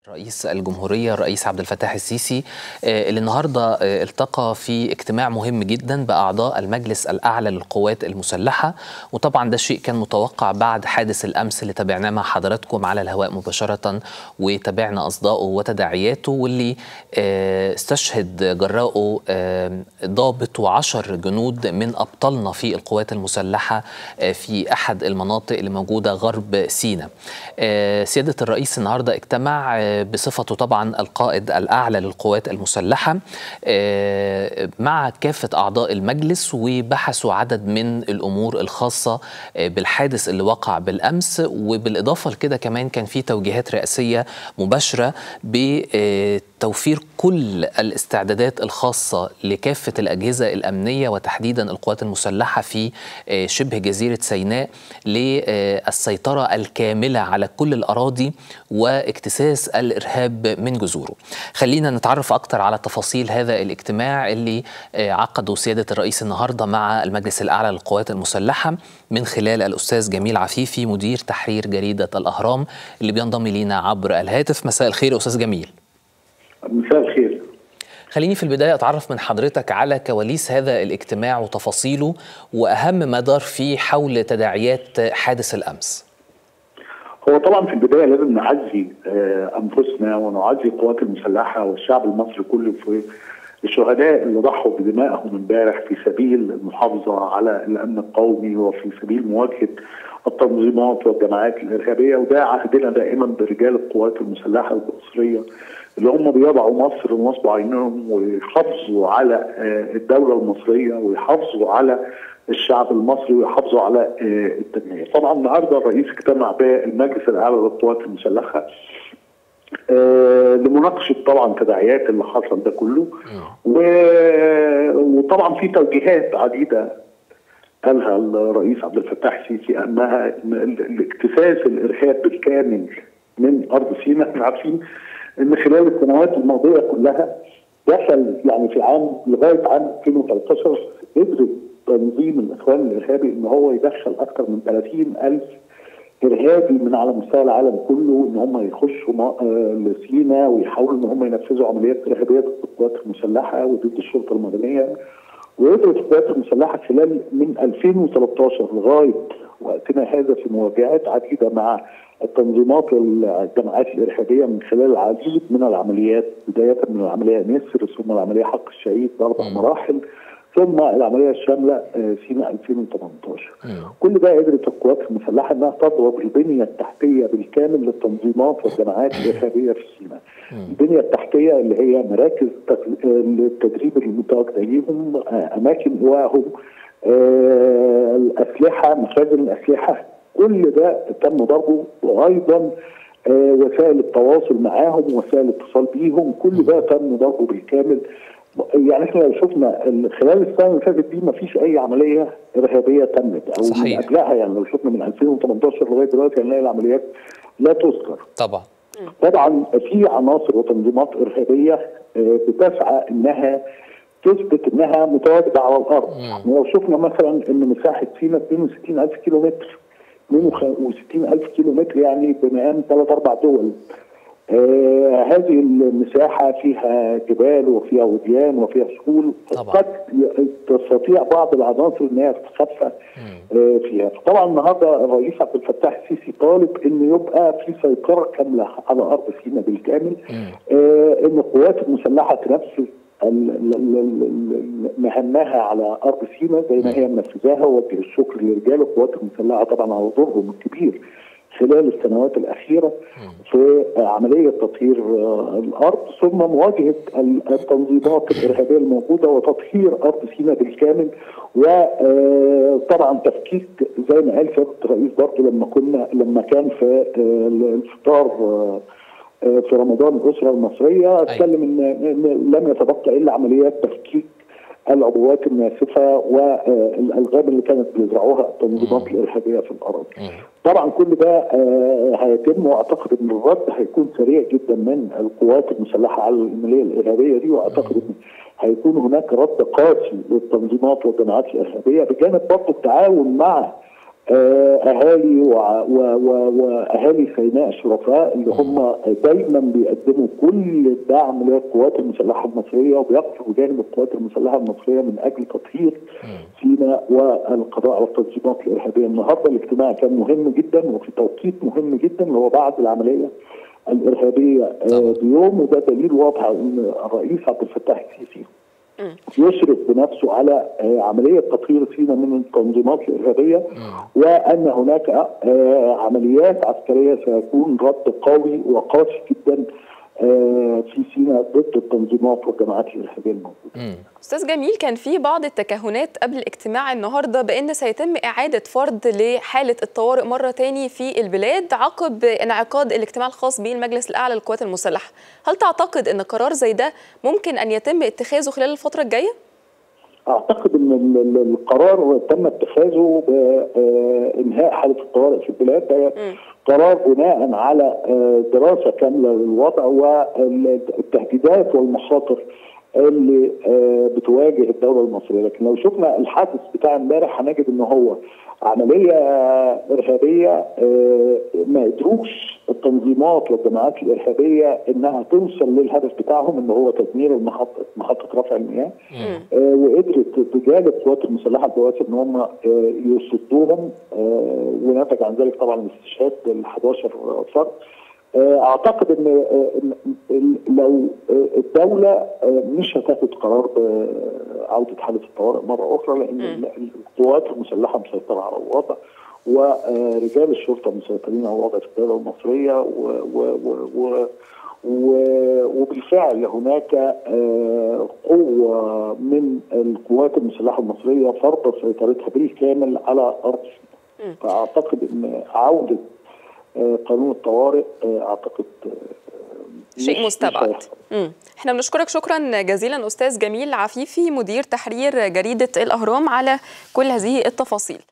رئيس الجمهورية الرئيس عبد الفتاح السيسي اللي النهاردة التقى في اجتماع مهم جدا بأعضاء المجلس الأعلى للقوات المسلحة وطبعا ده شيء كان متوقع بعد حادث الأمس اللي تابعناه مع حضراتكم على الهواء مباشرة وتابعنا أصداؤه وتداعياته واللي استشهد جراءه ضابط وعشر جنود من أبطالنا في القوات المسلحة في أحد المناطق اللي موجودة غرب سيناء سيادة الرئيس النهاردة اجتمع بصفته طبعا القائد الأعلى للقوات المسلحة مع كافة أعضاء المجلس وبحثوا عدد من الأمور الخاصة بالحادث اللي وقع بالأمس وبالإضافة لكده كمان كان في توجيهات رئاسية مباشرة بتوفير كل الاستعدادات الخاصة لكافة الأجهزة الأمنية وتحديدا القوات المسلحة في شبه جزيرة سيناء للسيطرة الكاملة على كل الأراضي واكتساس الإرهاب من جذوره خلينا نتعرف أكتر على تفاصيل هذا الاجتماع اللي عقده سيادة الرئيس النهاردة مع المجلس الأعلى للقوات المسلحة من خلال الأستاذ جميل عفيفي مدير تحرير جريدة الأهرام اللي بينضم لينا عبر الهاتف مساء الخير أستاذ جميل مساء الخير خليني في البداية أتعرف من حضرتك على كواليس هذا الاجتماع وتفاصيله وأهم ما دار فيه حول تداعيات حادث الأمس هو طبعا في البدايه لازم نعزي انفسنا ونعزي القوات المسلحه والشعب المصري كله في الشهداء اللي ضحوا بدمائهم امبارح في سبيل المحافظه على الامن القومي وفي سبيل مواجهه التنظيمات والجماعات الارهابيه وده عهدنا دائما برجال القوات المسلحه المصريه اللي هم بيضعوا مصر نصب عينهم ويحافظوا على الدوله المصريه ويحافظوا على الشعب المصري ويحافظوا على التنميه. طبعا النهارده الرئيس اجتمع بالمجلس الاعلى للقوات المسلحه لمناقشه طبعا تداعيات اللي حصل ده كله وطبعا في توجيهات عديده قالها الرئيس عبد الفتاح السيسي انها الاكتساس الارهاب بالكامل من ارض سيناء احنا عارفين ان خلال السنوات الماضيه كلها دخل يعني في عام لغايه عام 2013 قدر تنظيم الاخوان الارهابي ان هو يدخل اكثر من 30 الف ارهابي من على مستوى العالم كله ان هم يخشوا لسينا ويحاولوا ان هم ينفذوا عمليات ارهابيه ضد القوات المسلحه وضد الشرطه المدنيه وقدرت القوات المسلحه خلال من 2013 لغايه وقتنا هذا في مواجهات عديده مع التنظيمات والجماعات الارهابيه من خلال العديد من العمليات بدايه من العمليه نسر ثم العمليه حق الشهيد باربع مراحل ثم العمليه الشامله سيناء 2018 مم. كل ده قدرت القوات المسلحه انها تضرب البنيه التحتيه بالكامل للتنظيمات والجماعات الارهابيه في سيناء. البنيه التحتيه اللي هي مراكز التدريب المتواجده ليهم اماكن ايواءهم الاسلحه مخازن الاسلحه كل ده تم ضربه وايضا وسائل التواصل معاهم وسائل الاتصال بيهم كل ده تم ضربه بالكامل يعني احنا لو شفنا خلال السنه اللي فاتت دي ما فيش اي عمليه ارهابيه تمت او صحيح. من قبلها يعني لو شفنا من 2018 لغايه دلوقتي هنلاقي العمليات لا تذكر طبعا طبعا في عناصر وتنظيمات ارهابيه بتسعى انها تثبت انها متواجده على الارض لو شفنا مثلا ان مساحه سيناء 62000 كيلو متر 62000 كيلو متر يعني بمقام ثلاث اربع دول آه هذه المساحة فيها جبال وفيها وديان وفيها سهول قد تستطيع بعض العناصر ان هي تتخفى آه فيها طبعا النهارده الرئيس عبد الفتاح السيسي طالب ان يبقى في سيطرة كاملة على ارض سيناء بالكامل آه ان القوات المسلحة تنفذ مهمها على ارض سيناء زي ما هي منفذاها ووجه الشكر لرجال القوات المسلحه طبعا على دورهم الكبير خلال السنوات الأخيرة في عملية تطهير الأرض ثم مواجهة التنظيمات الإرهابية الموجودة وتطهير أرض سيناء بالكامل وطبعا تفكيك زي ما قال سيادة الرئيس برضه لما كنا لما كان في الفطار في رمضان الأسرة المصرية اتكلم إن لم يتبقى إلا عمليات تفكيك العبوات الناسفه والالغام اللي كانت بيزرعوها التنظيمات الارهابيه في الاراضي. طبعا كل ده هيتم واعتقد ان الرد هيكون سريع جدا من القوات المسلحه على العمليه الارهابيه دي واعتقد ان هيكون هناك رد قاسي للتنظيمات والجماعات الارهابيه بجانب برضه التعاون مع اهالي واهالي سيناء الشرفاء اللي هم دايما بيقدموا كل الدعم للقوات المسلحه المصريه وبيقفوا بجانب القوات المسلحه المصريه من اجل تطهير سيناء والقضاء على التنظيمات الارهابيه. النهارده الاجتماع كان مهم جدا وفي توقيت مهم جدا اللي هو بعد العمليه الارهابيه بيوم وده دليل واضح ان الرئيس عبد الفتاح السيسي يشرف بنفسه على عمليه تطهير سيناء من التنظيمات الارهابيه وان هناك عمليات عسكريه سيكون رد قوي وقاسي جدا في سيناء ضد التنظيمات والجماعات الارهابيه الموجوده. استاذ جميل كان في بعض التكهنات قبل اجتماع النهارده بان سيتم اعاده فرض لحاله الطوارئ مره تاني في البلاد عقب انعقاد الاجتماع الخاص بالمجلس الاعلى للقوات المسلحه. هل تعتقد ان قرار زي ده ممكن ان يتم اتخاذه خلال الفتره الجايه؟ اعتقد ان القرار تم اتخاذه بانهاء حاله الطوارئ في البلاد ده قرار بناء على دراسه كامله للوضع والتهديدات والمخاطر اللي بتواجه الدوله المصريه لكن لو شفنا الحادث بتاع امبارح هنجد ان هو عمليه ارهابيه ما قدروش التنظيمات والجماعات الارهابيه انها توصل للهدف بتاعهم ان هو تدمير المحطه محطه رفع المياه وقدرت بجانب القوات المسلحه الجواسي ان هم يصدوهم ونتج عن ذلك طبعا استشهاد ال 11 فرد اعتقد ان لو الدوله مش هتاخد قرار بعوده حاله الطوارئ مره اخرى لان القوات المسلحه مسيطره على الوضع ورجال الشرطه مسيطرين على الوضع في الدوله المصريه و و و و وبالفعل هناك قوه من القوات المسلحه المصريه فرض سيطرتها بالكامل على ارض فاعتقد ان عوده قانون الطوارئ اعتقد شيء مستبعد مم. احنا بنشكرك شكرا جزيلا استاذ جميل عفيفي مدير تحرير جريده الاهرام على كل هذه التفاصيل